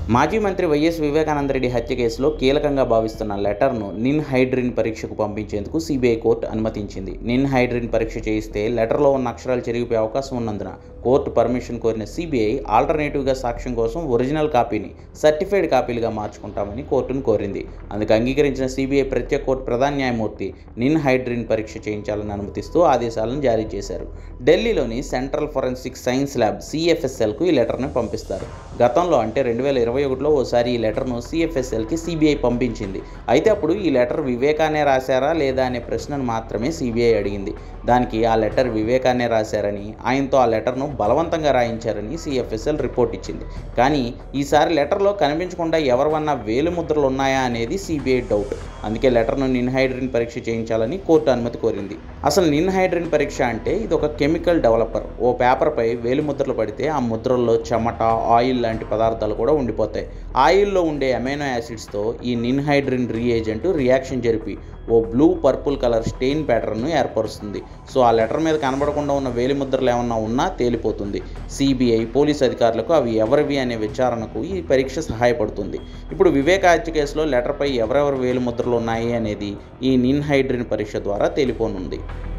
మాజీ మంత్రి వైఎస్ వివేకానందరెడ్డి హత్య కేసులో కీలకంగా భావిస్తున్న లెటర్ను నిన్ హైడ్రిన్ పరీక్షకు పంపించేందుకు సిబిఐ కోర్టు అనుమతించింది నిన్ హైడ్రిన్ పరీక్ష చేయిస్తే లెటర్లో ఉన్న అక్షరాలు చెరిగిపోయే అవకాశం ఉన్నందున కోర్టు పర్మిషన్ కోరిన సిబిఐ ఆల్టర్నేటివ్గా సాక్ష్యం కోసం ఒరిజినల్ కాపీని సర్టిఫైడ్ కాపీలుగా మార్చుకుంటామని కోర్టును కోరింది అందుకు అంగీకరించిన సిబిఐ ప్రత్యేక కోర్టు ప్రధాన న్యాయమూర్తి నిన్ హైడ్రిన్ పరీక్ష చేయించాలని అనుమతిస్తూ ఆదేశాలను జారీ చేశారు ఢిల్లీలోని సెంట్రల్ ఫొరెన్సిక్ సైన్స్ ల్యాబ్ సిఎఫ్ఎస్ఎల్కు ఈ లెటర్ను పంపిస్తారు గతంలో అంటే రెండు వేల ఇరవై ఒకటిలో ఓసారి ఈ లెటర్ను సిఎఫ్ఎస్ఎల్కి సిబిఐ పంపించింది అయితే అప్పుడు ఈ లెటర్ వివేకానే రాశారా లేదా అనే ప్రశ్నను మాత్రమే సిబిఐ అడిగింది దానికి ఆ లెటర్ వివేకానే రాశారని ఆయనతో ఆ లెటర్ను బలవంతంగా రాయించారని సిఎఫ్ఎస్ఎల్ రిపోర్ట్ ఇచ్చింది కానీ ఈసారి లెటర్లో కనిపించకుండా ఎవరివన్నా వేలు ముద్రలు ఉన్నాయా అనేది సిబిఐ డౌట్ అందుకే లెటర్ను నిన్హైడ్రిన్ పరీక్ష చేయించాలని కోర్టు అనుమతి కోరింది అసలు నిన్హైడ్రిన్ పరీక్ష అంటే ఇది ఒక కెమికల్ డెవలపర్ ఓ పేపర్పై వేలు ముద్రలు పడితే ఆ ముద్రల్లో చెమట ఆయిల్ లాంటి పదార్థాలు కూడా ఉండిపోతాయి ఆయిల్లో ఉండే అమైనో యాసిడ్స్తో ఈ నిన్హైడ్రిన్ రీఏజెంట్ రియాక్షన్ జరిపి ఓ బ్లూ పర్పుల్ కలర్ స్టెయిన్ ప్యాటర్న్ను ఏర్పరుస్తుంది సో ఆ లెటర్ మీద కనబడకుండా ఉన్న వేలి ముద్రలు ఏమన్నా ఉన్నా తేలిపోతుంది సిబిఐ పోలీస్ అధికారులకు అవి ఎవరివి అనే విచారణకు ఈ పరీక్ష సహాయపడుతుంది ఇప్పుడు వివేక హత్య కేసులో లెటర్పై ఎవరెవరు వేలు ముద్రలు ఉన్నాయి అనేది ఈ నిన్హైడ్రిన్ పరీక్ష ద్వారా తేలిపోనుంది